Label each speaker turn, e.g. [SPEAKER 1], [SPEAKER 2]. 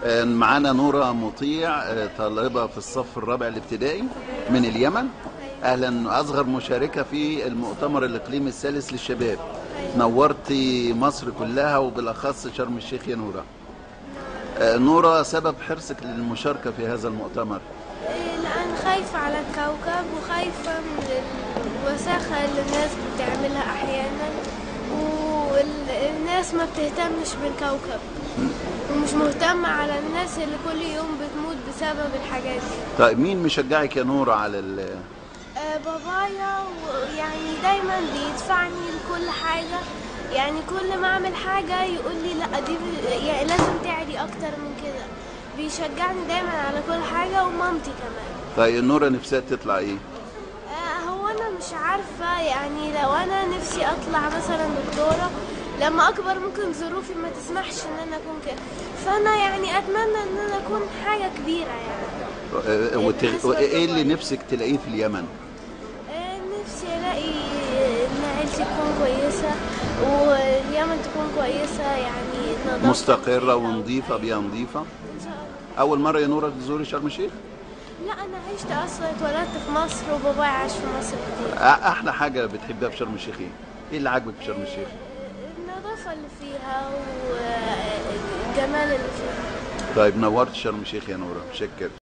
[SPEAKER 1] آه، معانا نورة مطيع آه، طالبة في الصف الرابع الابتدائي من اليمن أهلا أصغر مشاركة في المؤتمر الإقليمي الثالث للشباب نورتي مصر كلها وبالأخص شرم الشيخ يا نورة آه، نورة سبب حرصك للمشاركة في هذا المؤتمر
[SPEAKER 2] إيه، لأن خايفة على الكوكب وخايفة من الوساخة اللي الناس بتعملها أحيانا والناس ما بتهتمش بالكوكب ومش مهتمة على الناس اللي كل يوم بتموت بسبب الحاجات دي
[SPEAKER 1] طيب مين مشجعك يا نورة على ال
[SPEAKER 2] آه، بابايا و- يعني دايما بيدفعني لكل حاجة يعني كل ما اعمل حاجة يقول لي لا دي ب- يعني لازم تعلي اكتر من كده بيشجعني دايما على كل حاجة ومامتي كمان
[SPEAKER 1] طيب نورة نفسها تطلع إيه؟
[SPEAKER 2] آه، هو انا مش عارفة يعني لو انا نفسي اطلع مثلا دكتورة لما اكبر ممكن ظروفي ما تسمحش ان انا اكون كده فانا يعني اتمنى ان انا اكون حاجة كبيرة يعني
[SPEAKER 1] آه، وت-
[SPEAKER 2] بالنسبة
[SPEAKER 1] وإيه اللي
[SPEAKER 2] لبابايا.
[SPEAKER 1] نفسك تلاقيه في اليمن؟
[SPEAKER 2] آه، نفسي الاقي ان عيلتي تكون كويسه واليمن تكون كويسه يعني نظافة
[SPEAKER 1] مستقرة
[SPEAKER 2] فيها
[SPEAKER 1] ونظيفة
[SPEAKER 2] وكده.
[SPEAKER 1] بيئة نظيفة
[SPEAKER 2] ان شاء الله
[SPEAKER 1] أول مرة يا نورة تزوري شرم الشيخ؟
[SPEAKER 2] لا انا عشت اصلا اتولدت في مصر وبابايا عاش في مصر كتير
[SPEAKER 1] أ- أحلى حاجة بتحبها في شرم الشيخ إيه؟ إيه اللي عاجبك في شرم الشيخ؟
[SPEAKER 2] النظافه اللي فيها والجمال اللي فيها
[SPEAKER 1] طيب نورت شرم الشيخ يا نورة شكر